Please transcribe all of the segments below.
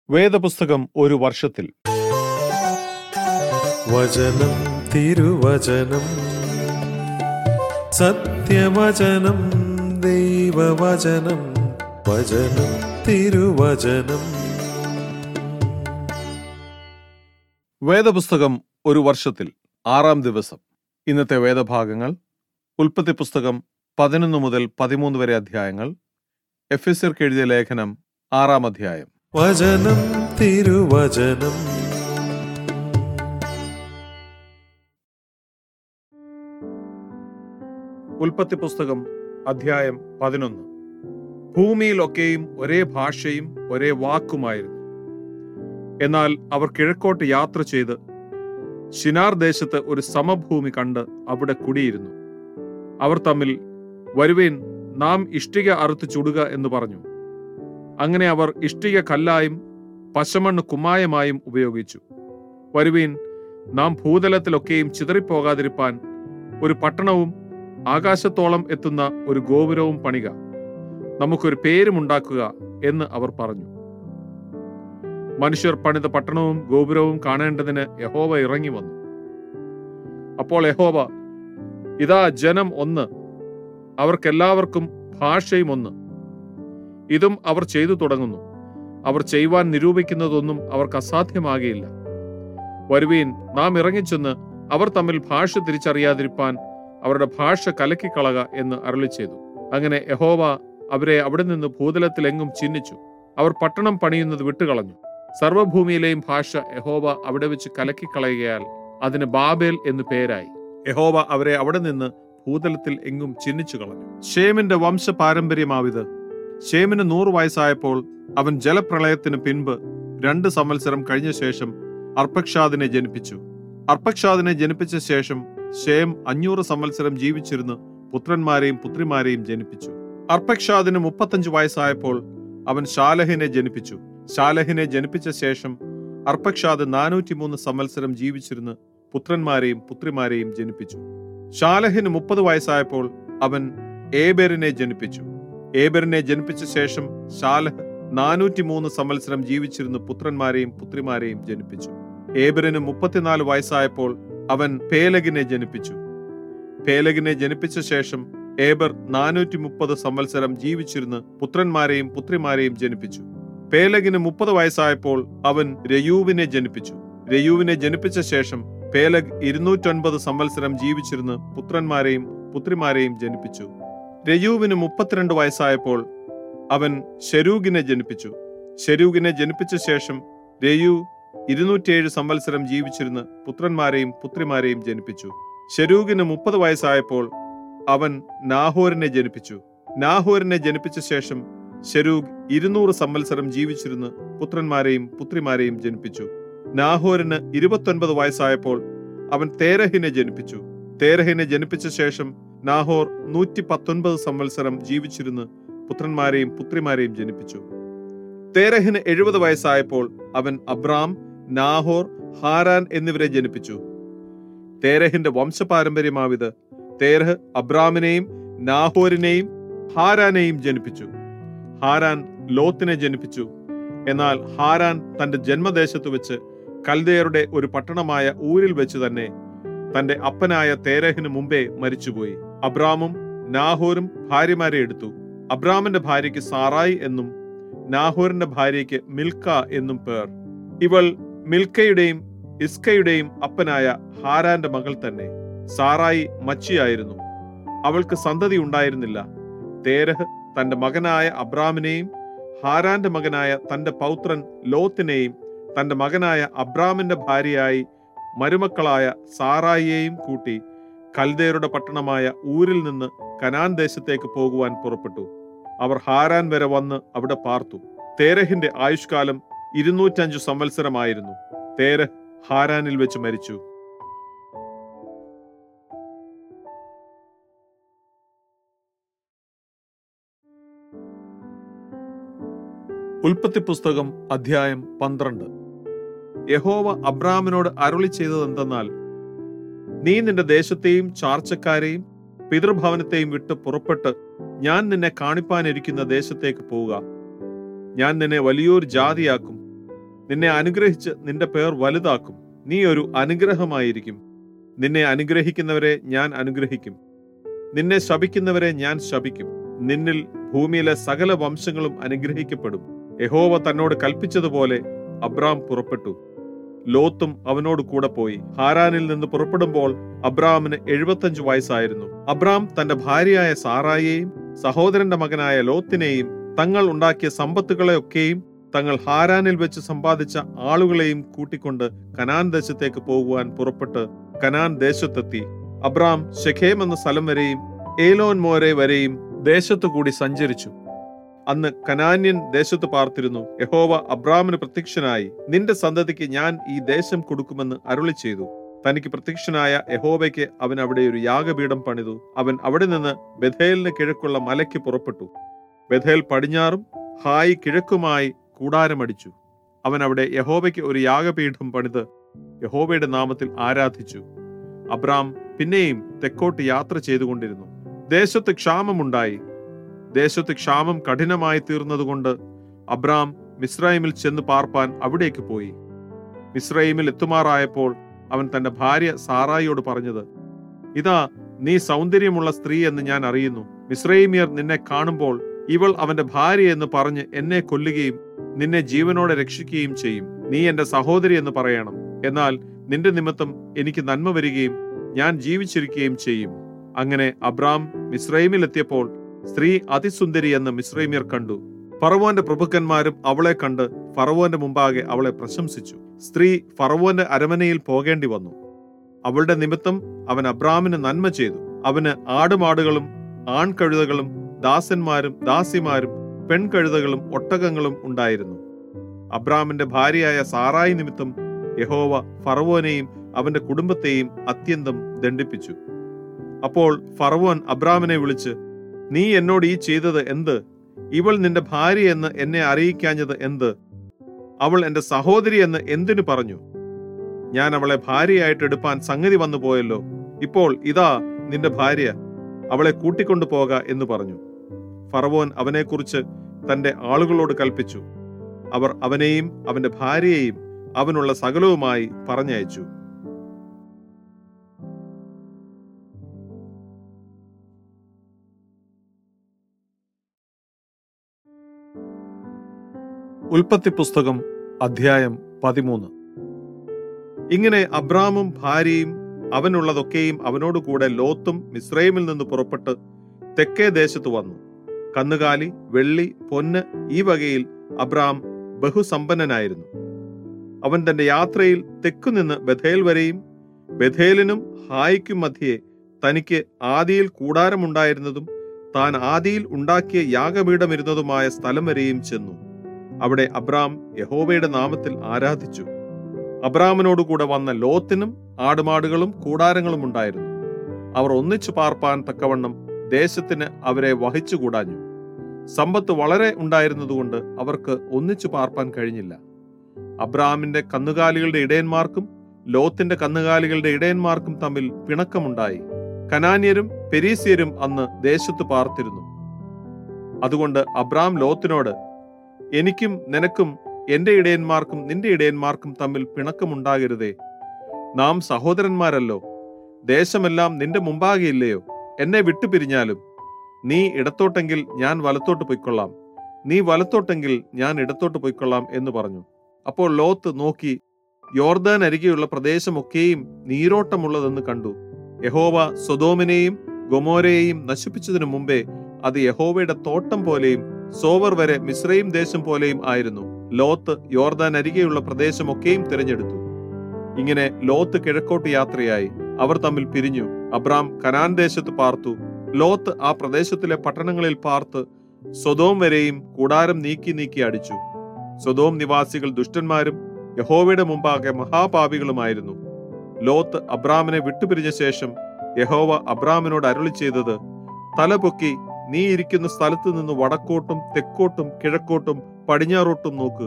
വേദപുസ്തകം ഒരു വർഷത്തിൽ വചനം തിരുവചനം സത്യവചനം ദൈവവചനം വചനം തിരുവചനം വേദപുസ്തകം ഒരു വർഷത്തിൽ ആറാം ദിവസം ഇന്നത്തെ വേദഭാഗങ്ങൾ ഉൽപ്പത്തി പുസ്തകം പതിനൊന്ന് മുതൽ പതിമൂന്ന് വരെ അധ്യായങ്ങൾ എഫ് എസ് എഴുതിയ ലേഖനം ആറാം അധ്യായം വചനം തിരുവചനം ഉൽപ്പത്തി പുസ്തകം അധ്യായം പതിനൊന്ന് ഭൂമിയിലൊക്കെയും ഒരേ ഭാഷയും ഒരേ വാക്കുമായിരുന്നു എന്നാൽ അവർ കിഴക്കോട്ട് യാത്ര ചെയ്ത് ശിനാർ ദേശത്ത് ഒരു സമഭൂമി കണ്ട് അവിടെ കുടിയിരുന്നു അവർ തമ്മിൽ വരുവേൻ നാം ഇഷ്ടിക അറുത്ത് ചുടുക എന്ന് പറഞ്ഞു അങ്ങനെ അവർ ഇഷ്ടിക കല്ലായും പശമണ്ണ് കുമ്മായമായും ഉപയോഗിച്ചു വരുവീൻ നാം ഭൂതലത്തിലൊക്കെയും ചിതറിപ്പോകാതിരിപ്പാൻ ഒരു പട്ടണവും ആകാശത്തോളം എത്തുന്ന ഒരു ഗോപുരവും പണിക നമുക്കൊരു പേരുമുണ്ടാക്കുക എന്ന് അവർ പറഞ്ഞു മനുഷ്യർ പണിത പട്ടണവും ഗോപുരവും കാണേണ്ടതിന് യഹോവ ഇറങ്ങി വന്നു അപ്പോൾ യഹോവ ഇതാ ജനം ഒന്ന് അവർക്കെല്ലാവർക്കും ഭാഷയും ഒന്ന് ഇതും അവർ ചെയ്തു തുടങ്ങുന്നു അവർ ചെയ്യുവാൻ നിരൂപിക്കുന്നതൊന്നും അവർക്ക് അസാധ്യമാകയില്ല വരുവീൻ നാം ഇറങ്ങിച്ചെന്ന് അവർ തമ്മിൽ ഭാഷ തിരിച്ചറിയാതിരിപ്പാൻ അവരുടെ ഭാഷ കലക്കിക്കളക എന്ന് അരളി ചെയ്തു അങ്ങനെ യഹോവ അവരെ അവിടെ നിന്ന് ഭൂതലത്തിലെങ്ങും ചിഹ്നിച്ചു അവർ പട്ടണം പണിയുന്നത് വിട്ടുകളഞ്ഞു സർവ്വഭൂമിയിലെയും ഭാഷ യഹോവ അവിടെ വെച്ച് കലക്കിക്കളയുകയാൽ അതിന് ബാബേൽ എന്ന് പേരായി യഹോവ അവരെ അവിടെ നിന്ന് ഭൂതലത്തിൽ എങ്ങും ചിഹ്നിച്ചു കളഞ്ഞു ഷേമിന്റെ വംശ പാരമ്പര്യമാവിത് ഷേമിന് നൂറ് വയസ്സായപ്പോൾ അവൻ ജലപ്രളയത്തിന് പിൻപ് രണ്ട് സംവത്സരം കഴിഞ്ഞ ശേഷം അർപ്പക്ഷാദിനെ ജനിപ്പിച്ചു അർപ്പക്ഷാദിനെ ജനിപ്പിച്ച ശേഷം ഷേം അഞ്ഞൂറ് സംവത്സരം ജീവിച്ചിരുന്ന് പുത്രന്മാരെയും പുത്രിമാരെയും ജനിപ്പിച്ചു അർപ്പക്ഷാദിന് മുപ്പത്തഞ്ച് വയസ്സായപ്പോൾ അവൻ ശാലഹിനെ ജനിപ്പിച്ചു ശാലഹിനെ ജനിപ്പിച്ച ശേഷം അർപ്പക്ഷാദ് നാനൂറ്റിമൂന്ന് സംവത്സരം ജീവിച്ചിരുന്ന് പുത്രന്മാരെയും പുത്രിമാരെയും ജനിപ്പിച്ചു ശാലഹിന് മുപ്പത് വയസ്സായപ്പോൾ അവൻ ഏബെറിനെ ജനിപ്പിച്ചു ഏബെറിനെ ജനിപ്പിച്ച ശേഷം ശാലഹ് നാനൂറ്റിമൂന്ന് സംവത്സരം ജീവിച്ചിരുന്ന് പുത്രന്മാരെയും പുത്രിമാരെയും ജനിപ്പിച്ചു ഏബെറിന് മുപ്പത്തിനാല് വയസ്സായപ്പോൾ അവൻ പേലഗിനെ ജനിപ്പിച്ചു പേലഗിനെ ജനിപ്പിച്ച ശേഷം ഏബർ നാനൂറ്റി മുപ്പത് സംവത്സരം ജീവിച്ചിരുന്ന് പുത്രന്മാരെയും പുത്രിമാരെയും ജനിപ്പിച്ചു പേലഗിന് മുപ്പത് വയസ്സായപ്പോൾ അവൻ രയൂവിനെ ജനിപ്പിച്ചു രയൂവിനെ ജനിപ്പിച്ച ശേഷം പേലഗ് ഇരുന്നൂറ്റൊൻപത് സംവത്സരം ജീവിച്ചിരുന്ന് പുത്രന്മാരെയും പുത്രിമാരെയും ജനിപ്പിച്ചു രയൂവിന് മുപ്പത്തിരണ്ട് വയസ്സായപ്പോൾ അവൻ ഷെരൂഗിനെ ജനിപ്പിച്ചു ഷെരൂഗിനെ ജനിപ്പിച്ച ശേഷം രയു ഇരുന്നൂറ്റിയേഴ് സംവത്സരം ജീവിച്ചിരുന്ന് പുത്രന്മാരെയും പുത്രിമാരെയും ജനിപ്പിച്ചു ഷെരൂഗിന് മുപ്പത് വയസ്സായപ്പോൾ അവൻ നാഹോരിനെ ജനിപ്പിച്ചു നാഹോരിനെ ജനിപ്പിച്ച ശേഷം ഷെരൂഗ് ഇരുന്നൂറ് സംവത്സരം ജീവിച്ചിരുന്ന് പുത്രന്മാരെയും പുത്രിമാരെയും ജനിപ്പിച്ചു നാഹോരിന് ഇരുപത്തൊൻപത് വയസ്സായപ്പോൾ അവൻ തേരഹിനെ ജനിപ്പിച്ചു തേരഹിനെ ജനിപ്പിച്ച ശേഷം നാഹോർ നൂറ്റി പത്തൊൻപത് സംവത്സരം ജീവിച്ചിരുന്ന് പുത്രന്മാരെയും പുത്രിമാരെയും ജനിപ്പിച്ചു തേരഹിന് എഴുപത് വയസ്സായപ്പോൾ അവൻ അബ്രാം നാഹോർ ഹാരാൻ എന്നിവരെ ജനിപ്പിച്ചു തേരഹിന്റെ വംശപാരമ്പര്യമാവിത് തേരഹ് അബ്രാമിനെയും നാഹോരിനെയും ഹാരാനെയും ജനിപ്പിച്ചു ഹാരാൻ ലോത്തിനെ ജനിപ്പിച്ചു എന്നാൽ ഹാരാൻ തന്റെ ജന്മദേശത്ത് വെച്ച് കൽദയരുടെ ഒരു പട്ടണമായ ഊരിൽ വെച്ച് തന്നെ തന്റെ അപ്പനായ തേരഹിന് മുമ്പേ മരിച്ചുപോയി അബ്രാമും നാഹോരും ഭാര്യമാരെ എടുത്തു അബ്രാമിന്റെ ഭാര്യയ്ക്ക് സാറായി എന്നും നാഹോറിന്റെ ഭാര്യയ്ക്ക് മിൽക്ക എന്നും പേർ ഇവൾ മിൽക്കയുടെയും ഇസ്കയുടെയും അപ്പനായ ഹാരാന്റെ മകൾ തന്നെ സാറായി മച്ചിയായിരുന്നു അവൾക്ക് സന്തതി ഉണ്ടായിരുന്നില്ല തേരഹ് തന്റെ മകനായ അബ്രാമിനെയും ഹാരാന്റെ മകനായ തന്റെ പൗത്രൻ ലോത്തിനെയും തന്റെ മകനായ അബ്രാമിന്റെ ഭാര്യയായി മരുമക്കളായ സാറായിയെയും കൂട്ടി കൽദേരുടെ പട്ടണമായ ഊരിൽ നിന്ന് കനാൻ ദേശത്തേക്ക് പോകുവാൻ പുറപ്പെട്ടു അവർ ഹാരാൻ വരെ വന്ന് അവിടെ പാർത്തു തേരഹിന്റെ ആയുഷ്കാലം ഇരുന്നൂറ്റഞ്ചു സംവത്സരമായിരുന്നു തേരഹ് ഹാരാനിൽ വെച്ച് മരിച്ചു ഉൽപ്പത്തി പുസ്തകം അധ്യായം പന്ത്രണ്ട് യഹോവ അബ്രാമിനോട് അരുളി ചെയ്തതെന്തെന്നാൽ നീ നിന്റെ ദേശത്തെയും ചാർച്ചക്കാരെയും പിതൃഭവനത്തെയും വിട്ട് പുറപ്പെട്ട് ഞാൻ നിന്നെ കാണിപ്പാനിരിക്കുന്ന ദേശത്തേക്ക് പോവുക ഞാൻ നിന്നെ വലിയൊരു ജാതിയാക്കും നിന്നെ അനുഗ്രഹിച്ച് നിന്റെ പേർ വലുതാക്കും നീ ഒരു അനുഗ്രഹമായിരിക്കും നിന്നെ അനുഗ്രഹിക്കുന്നവരെ ഞാൻ അനുഗ്രഹിക്കും നിന്നെ ശപിക്കുന്നവരെ ഞാൻ ശപിക്കും നിന്നിൽ ഭൂമിയിലെ സകല വംശങ്ങളും അനുഗ്രഹിക്കപ്പെടും യഹോവ തന്നോട് കൽപ്പിച്ചതുപോലെ അബ്രാം പുറപ്പെട്ടു ലോത്തും അവനോട് കൂടെ പോയി ഹാരാനിൽ നിന്ന് പുറപ്പെടുമ്പോൾ അബ്രാമിന് എഴുപത്തഞ്ച് വയസ്സായിരുന്നു അബ്രാം തന്റെ ഭാര്യയായ സാറായെയും സഹോദരന്റെ മകനായ ലോത്തിനെയും തങ്ങൾ ഉണ്ടാക്കിയ സമ്പത്തുകളെയൊക്കെയും തങ്ങൾ ഹാരാനിൽ വെച്ച് സമ്പാദിച്ച ആളുകളെയും കൂട്ടിക്കൊണ്ട് കനാൻ ദേശത്തേക്ക് പോകുവാൻ പുറപ്പെട്ട് കനാൻ ദേശത്തെത്തി അബ്രാം ഷെഖേം എന്ന സ്ഥലം വരെയും ഏലോൻ മോരെ വരെയും ദേശത്തു കൂടി സഞ്ചരിച്ചു അന്ന് കനാന്യൻ ദേശത്ത് പാർത്തിരുന്നു യഹോവ അബ്രാമിന് പ്രത്യക്ഷനായി നിന്റെ സന്തതിക്ക് ഞാൻ ഈ ദേശം കൊടുക്കുമെന്ന് അരുളി ചെയ്തു തനിക്ക് പ്രത്യക്ഷനായ യഹോവയ്ക്ക് അവൻ അവിടെ ഒരു യാഗപീഠം പണിതു അവൻ അവിടെ നിന്ന് ബഥേലിന് കിഴക്കുള്ള മലയ്ക്ക് പുറപ്പെട്ടു ബഥേൽ പടിഞ്ഞാറും ഹായ് കിഴക്കുമായി കൂടാരമടിച്ചു അവൻ അവിടെ യഹോവയ്ക്ക് ഒരു യാഗപീഠം പണിത് യഹോവയുടെ നാമത്തിൽ ആരാധിച്ചു അബ്രാം പിന്നെയും തെക്കോട്ട് യാത്ര ചെയ്തുകൊണ്ടിരുന്നു ദേശത്ത് ക്ഷാമമുണ്ടായി ദേശത്ത് ക്ഷാമം കഠിനമായി തീർന്നതുകൊണ്ട് അബ്രാം മിസ്രൈമിൽ ചെന്ന് പാർപ്പാൻ അവിടേക്ക് പോയി മിസ്രൈമിൽ എത്തുമാറായപ്പോൾ അവൻ തന്റെ ഭാര്യ സാറായിയോട് പറഞ്ഞത് ഇതാ നീ സൗന്ദര്യമുള്ള സ്ത്രീ എന്ന് ഞാൻ അറിയുന്നു മിസ്രൈമിയർ നിന്നെ കാണുമ്പോൾ ഇവൾ അവന്റെ ഭാര്യ എന്ന് പറഞ്ഞ് എന്നെ കൊല്ലുകയും നിന്നെ ജീവനോടെ രക്ഷിക്കുകയും ചെയ്യും നീ എന്റെ സഹോദരി എന്ന് പറയണം എന്നാൽ നിന്റെ നിമിത്തം എനിക്ക് നന്മ വരികയും ഞാൻ ജീവിച്ചിരിക്കുകയും ചെയ്യും അങ്ങനെ അബ്രാം മിസ്രൈമിലെത്തിയപ്പോൾ സ്ത്രീ അതിസുന്ദരി എന്ന് മിസ്രൈമ്യർ കണ്ടു ഫറവോന്റെ പ്രഭുക്കന്മാരും അവളെ കണ്ട് ഫറവോന്റെ മുമ്പാകെ അവളെ പ്രശംസിച്ചു സ്ത്രീ ഫറവോന്റെ അരമനയിൽ പോകേണ്ടി വന്നു അവളുടെ നിമിത്തം അവൻ അബ്രാമിന് നന്മ ചെയ്തു അവന് ആടുമാടുകളും ആൺകഴുതകളും ദാസന്മാരും ദാസിമാരും പെൺകഴുതകളും ഒട്ടകങ്ങളും ഉണ്ടായിരുന്നു അബ്രാമിന്റെ ഭാര്യയായ സാറായി നിമിത്തം യഹോവ ഫറവോനെയും അവന്റെ കുടുംബത്തെയും അത്യന്തം ദണ്ഡിപ്പിച്ചു അപ്പോൾ ഫറവോൻ അബ്രാമിനെ വിളിച്ച് നീ എന്നോട് ഈ ചെയ്തത് എന്ത് ഇവൾ നിന്റെ ഭാര്യ എന്ന് എന്നെ അറിയിക്കാഞ്ഞത് എന്ത് അവൾ എന്റെ സഹോദരി എന്ന് എന്തിനു പറഞ്ഞു ഞാൻ അവളെ ഭാര്യയായിട്ട് എടുപ്പാൻ സംഗതി വന്നു പോയല്ലോ ഇപ്പോൾ ഇതാ നിന്റെ ഭാര്യ അവളെ കൂട്ടിക്കൊണ്ടു പോക എന്ന് പറഞ്ഞു ഫറവോൻ അവനെക്കുറിച്ച് തന്റെ ആളുകളോട് കൽപ്പിച്ചു അവർ അവനെയും അവന്റെ ഭാര്യയെയും അവനുള്ള സകലവുമായി പറഞ്ഞയച്ചു ഉൽപ്പത്തി പുസ്തകം അധ്യായം പതിമൂന്ന് ഇങ്ങനെ അബ്രാമും ഭാര്യയും അവനുള്ളതൊക്കെയും അവനോടുകൂടെ ലോത്തും മിസ്രൈമിൽ നിന്ന് പുറപ്പെട്ട് തെക്കേ ദേശത്ത് വന്നു കന്നുകാലി വെള്ളി പൊന്ന് ഈ വകയിൽ അബ്രാം ബഹുസമ്പന്നനായിരുന്നു അവൻ തന്റെ യാത്രയിൽ തെക്കുനിന്ന് ബഥേൽ വരെയും ബഥേലിനും ഹായിക്കും മധ്യേ തനിക്ക് ആദിയിൽ കൂടാരമുണ്ടായിരുന്നതും താൻ ആദിയിൽ ഉണ്ടാക്കിയ യാഗപീഠമിരുന്നതുമായ സ്ഥലം വരെയും ചെന്നു അവിടെ അബ്രാം യഹോവയുടെ നാമത്തിൽ ആരാധിച്ചു അബ്രാമിനോടുകൂടെ വന്ന ലോത്തിനും ആടുമാടുകളും കൂടാരങ്ങളും ഉണ്ടായിരുന്നു അവർ ഒന്നിച്ചു പാർപ്പാൻ തക്കവണ്ണം ദേശത്തിന് അവരെ വഹിച്ചുകൂടാഞ്ഞു സമ്പത്ത് വളരെ ഉണ്ടായിരുന്നതുകൊണ്ട് അവർക്ക് ഒന്നിച്ചു പാർപ്പാൻ കഴിഞ്ഞില്ല അബ്രാമിന്റെ കന്നുകാലികളുടെ ഇടയന്മാർക്കും ലോത്തിന്റെ കന്നുകാലികളുടെ ഇടയന്മാർക്കും തമ്മിൽ പിണക്കമുണ്ടായി കനാന്യരും പെരീസ്യരും അന്ന് ദേശത്ത് പാർത്തിരുന്നു അതുകൊണ്ട് അബ്രാം ലോത്തിനോട് എനിക്കും നിനക്കും എന്റെ ഇടയന്മാർക്കും നിന്റെ ഇടയന്മാർക്കും തമ്മിൽ പിണക്കമുണ്ടാകരുതേ നാം സഹോദരന്മാരല്ലോ ദേശമെല്ലാം നിന്റെ മുമ്പാകെയില്ലയോ എന്നെ വിട്ടുപിരിഞ്ഞാലും നീ ഇടത്തോട്ടെങ്കിൽ ഞാൻ വലത്തോട്ട് പൊയ്ക്കൊള്ളാം നീ വലത്തോട്ടെങ്കിൽ ഞാൻ ഇടത്തോട്ട് പൊയ്ക്കൊള്ളാം എന്ന് പറഞ്ഞു അപ്പോൾ ലോത്ത് നോക്കി യോർദാൻ അരികെയുള്ള പ്രദേശമൊക്കെയും നീരോട്ടമുള്ളതെന്ന് കണ്ടു യഹോവ സ്വതോമിനെയും ഗൊമോരയെയും നശിപ്പിച്ചതിനു മുമ്പേ അത് യഹോവയുടെ തോട്ടം പോലെയും സോവർ വരെ മിശ്രയും ദേശം പോലെയും ആയിരുന്നു ലോത്ത് യോർദാൻ അരികെയുള്ള പ്രദേശമൊക്കെയും തിരഞ്ഞെടുത്തു ഇങ്ങനെ ലോത്ത് കിഴക്കോട്ട് യാത്രയായി അവർ തമ്മിൽ പിരിഞ്ഞു അബ്രാം കനാൻ ദേശത്ത് പാർത്തു ലോത്ത് ആ പ്രദേശത്തിലെ പട്ടണങ്ങളിൽ പാർത്ത് സ്വതോം വരെയും കൂടാരം നീക്കി നീക്കി അടിച്ചു സ്വതോം നിവാസികൾ ദുഷ്ടന്മാരും യഹോവയുടെ മുമ്പാകെ മഹാപാപികളുമായിരുന്നു ലോത്ത് അബ്രാമിനെ വിട്ടുപിരിഞ്ഞ ശേഷം യഹോവ അബ്രാമിനോട് അരുളി ചെയ്തത് തലപൊക്കി നീ ഇരിക്കുന്ന സ്ഥലത്ത് നിന്ന് വടക്കോട്ടും തെക്കോട്ടും കിഴക്കോട്ടും പടിഞ്ഞാറോട്ടും നോക്കുക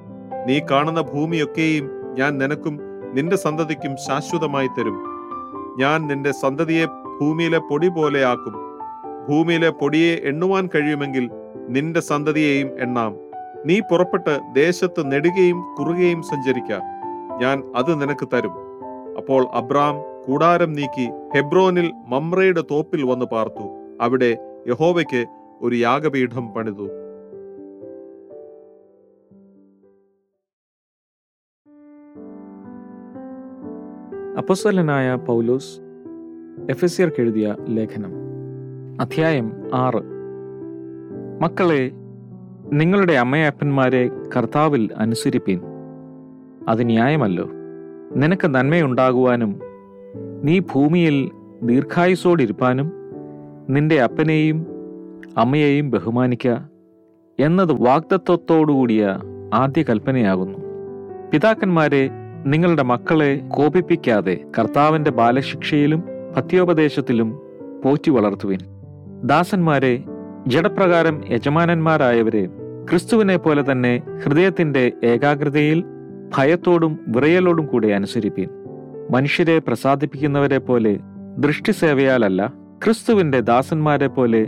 നീ കാണുന്ന ഭൂമിയൊക്കെയും ഞാൻ നിനക്കും നിന്റെ സന്തതിക്കും ശാശ്വതമായി തരും ഞാൻ നിന്റെ സന്തതിയെ ഭൂമിയിലെ പൊടി പോലെയാക്കും ഭൂമിയിലെ പൊടിയെ എണ്ണുവാൻ കഴിയുമെങ്കിൽ നിന്റെ സന്തതിയെയും എണ്ണാം നീ പുറപ്പെട്ട് ദേശത്ത് നെടുകയും കുറുകയും സഞ്ചരിക്ക ഞാൻ അത് നിനക്ക് തരും അപ്പോൾ അബ്രാം കൂടാരം നീക്കി ഹെബ്രോനിൽ മമ്രയുടെ തോപ്പിൽ വന്ന് പാർത്തു അവിടെ യഹോവയ്ക്ക് ഒരു യാഗപീഠം പണിതു അപ്പസ്വലനായ പൗലോസ് എഫെസ്യർക്ക് എഴുതിയ ലേഖനം അധ്യായം ആറ് മക്കളെ നിങ്ങളുടെ അമ്മയപ്പന്മാരെ കർത്താവിൽ അനുസരിപ്പീൻ അത് ന്യായമല്ലോ നിനക്ക് നന്മയുണ്ടാകുവാനും നീ ഭൂമിയിൽ ദീർഘായുസോടിരിപ്പാനും നിന്റെ അപ്പനെയും അമ്മയെയും ബഹുമാനിക്ക എന്നത് വാഗ്ദത്വത്തോടുകൂടിയ ആദ്യ കൽപ്പനയാകുന്നു പിതാക്കന്മാരെ നിങ്ങളുടെ മക്കളെ കോപിപ്പിക്കാതെ കർത്താവിന്റെ ബാലശിക്ഷയിലും പഥ്യോപദേശത്തിലും പോറ്റി വളർത്തുവിൻ ദാസന്മാരെ ജഡപ്രകാരം യജമാനന്മാരായവരെ ക്രിസ്തുവിനെ പോലെ തന്നെ ഹൃദയത്തിന്റെ ഏകാഗ്രതയിൽ ഭയത്തോടും വിറയലോടും കൂടെ അനുസരിപ്പീൻ മനുഷ്യരെ പ്രസാദിപ്പിക്കുന്നവരെ പോലെ ദൃഷ്ടിസേവയാലല്ല ക്രിസ്തുവിന്റെ ദാസന്മാരെ പോലെ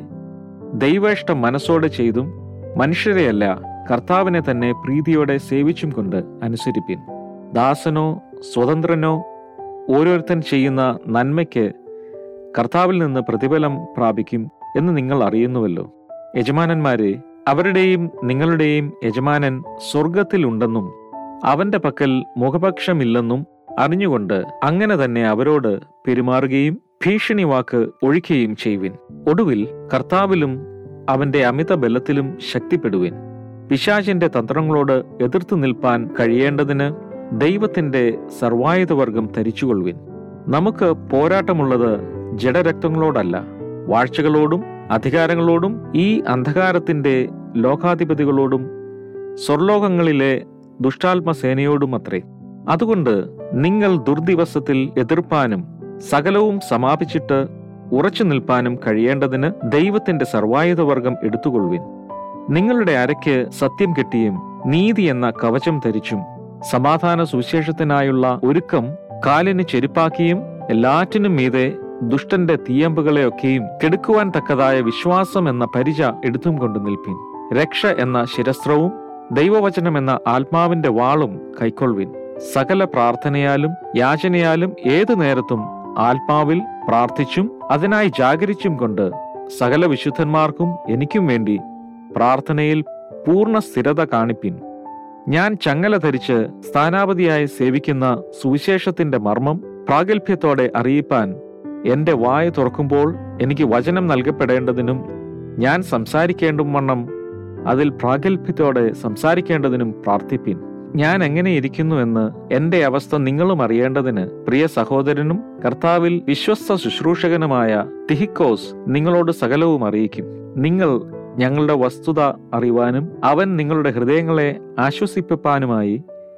ദൈവേഷ്ടം മനസ്സോടെ ചെയ്തും മനുഷ്യരെയല്ല കർത്താവിനെ തന്നെ പ്രീതിയോടെ സേവിച്ചും കൊണ്ട് അനുസരിപ്പിൻ ദാസനോ സ്വതന്ത്രനോ ഓരോരുത്തൻ ചെയ്യുന്ന നന്മയ്ക്ക് കർത്താവിൽ നിന്ന് പ്രതിഫലം പ്രാപിക്കും എന്ന് നിങ്ങൾ അറിയുന്നുവല്ലോ യജമാനന്മാരെ അവരുടെയും നിങ്ങളുടെയും യജമാനൻ സ്വർഗത്തിലുണ്ടെന്നും അവന്റെ പക്കൽ മുഖപക്ഷമില്ലെന്നും അറിഞ്ഞുകൊണ്ട് അങ്ങനെ തന്നെ അവരോട് പെരുമാറുകയും ഭീഷണി വാക്ക് ഒഴിക്കുകയും ചെയ്യുവിൻ ഒടുവിൽ കർത്താവിലും അവന്റെ അമിത ബലത്തിലും ശക്തിപ്പെടുവിൻ പിശാചിന്റെ തന്ത്രങ്ങളോട് എതിർത്തു നിൽപ്പാൻ കഴിയേണ്ടതിന് ദൈവത്തിന്റെ സർവായുധവർഗം ധരിച്ചുകൊള്ളുവിൻ നമുക്ക് പോരാട്ടമുള്ളത് ജഡരക്തങ്ങളോടല്ല വാഴ്ചകളോടും അധികാരങ്ങളോടും ഈ അന്ധകാരത്തിന്റെ ലോകാധിപതികളോടും സ്വർലോകങ്ങളിലെ ദുഷ്ടാത്മസേനയോടും അത്രേ അതുകൊണ്ട് നിങ്ങൾ ദുർദിവസത്തിൽ എതിർപ്പാനും സകലവും സമാപിച്ചിട്ട് ഉറച്ചു നിൽപ്പാനും കഴിയേണ്ടതിന് ദൈവത്തിന്റെ സർവായുധവർഗം എടുത്തുകൊള്ളുവിൻ നിങ്ങളുടെ അരയ്ക്ക് സത്യം കെട്ടിയും നീതി എന്ന കവചം ധരിച്ചും സമാധാന സുവിശേഷത്തിനായുള്ള ഒരുക്കം കാലിന് ചെരുപ്പാക്കിയും എല്ലാറ്റിനും മീതെ ദുഷ്ടന്റെ തീയമ്പുകളെയൊക്കെയും കെടുക്കുവാൻ തക്കതായ വിശ്വാസം എന്ന പരിച എടുത്തും കൊണ്ട് നിൽപ്പിൻ രക്ഷ എന്ന ശിരസ്ത്രവും ദൈവവചനം എന്ന ആത്മാവിന്റെ വാളും കൈക്കൊള്ളുവിൻ സകല പ്രാർത്ഥനയാലും യാചനയാലും ഏതു നേരത്തും ആത്മാവിൽ പ്രാർത്ഥിച്ചും അതിനായി ജാഗരിച്ചും കൊണ്ട് സകല വിശുദ്ധന്മാർക്കും എനിക്കും വേണ്ടി പ്രാർത്ഥനയിൽ പൂർണ്ണ സ്ഥിരത കാണിപ്പിൻ ഞാൻ ചങ്ങല ധരിച്ച് സ്ഥാനാപതിയായി സേവിക്കുന്ന സുവിശേഷത്തിന്റെ മർമ്മം പ്രാഗൽഭ്യത്തോടെ അറിയിപ്പാൻ എന്റെ വായ തുറക്കുമ്പോൾ എനിക്ക് വചനം നൽകപ്പെടേണ്ടതിനും ഞാൻ സംസാരിക്കേണ്ടും വണ്ണം അതിൽ പ്രാഗൽഭ്യത്തോടെ സംസാരിക്കേണ്ടതിനും പ്രാർത്ഥിപ്പിൻ ഞാൻ എങ്ങനെ ഇരിക്കുന്നുവെന്ന് എന്റെ അവസ്ഥ നിങ്ങളും അറിയേണ്ടതിന് പ്രിയ സഹോദരനും കർത്താവിൽ വിശ്വസ്ത ശുശ്രൂഷകനുമായ തിഹിക്കോസ് നിങ്ങളോട് സകലവും അറിയിക്കും നിങ്ങൾ ഞങ്ങളുടെ വസ്തുത അറിയുവാനും അവൻ നിങ്ങളുടെ ഹൃദയങ്ങളെ ആശ്വസിപ്പിപ്പാനുമായി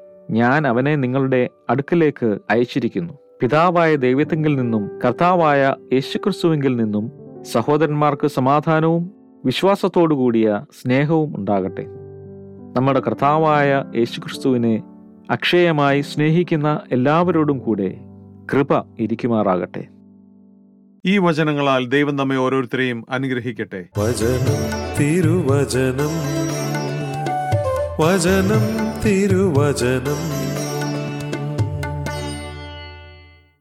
ഞാൻ അവനെ നിങ്ങളുടെ അടുക്കലേക്ക് അയച്ചിരിക്കുന്നു പിതാവായ ദൈവത്തിങ്കിൽ നിന്നും കർത്താവായ യേശുക്രിസ്തുവിങ്കിൽ നിന്നും സഹോദരന്മാർക്ക് സമാധാനവും വിശ്വാസത്തോടു കൂടിയ സ്നേഹവും ഉണ്ടാകട്ടെ നമ്മുടെ കർത്താവായ യേശുക്രിസ്തുവിനെ അക്ഷയമായി സ്നേഹിക്കുന്ന എല്ലാവരോടും കൂടെ കൃപ ഇരിക്കുമാറാകട്ടെ ഈ വചനങ്ങളാൽ ദൈവം നമ്മെ ഓരോരുത്തരെയും അനുഗ്രഹിക്കട്ടെ വചനം തിരുവചനം വചനം തിരുവചനം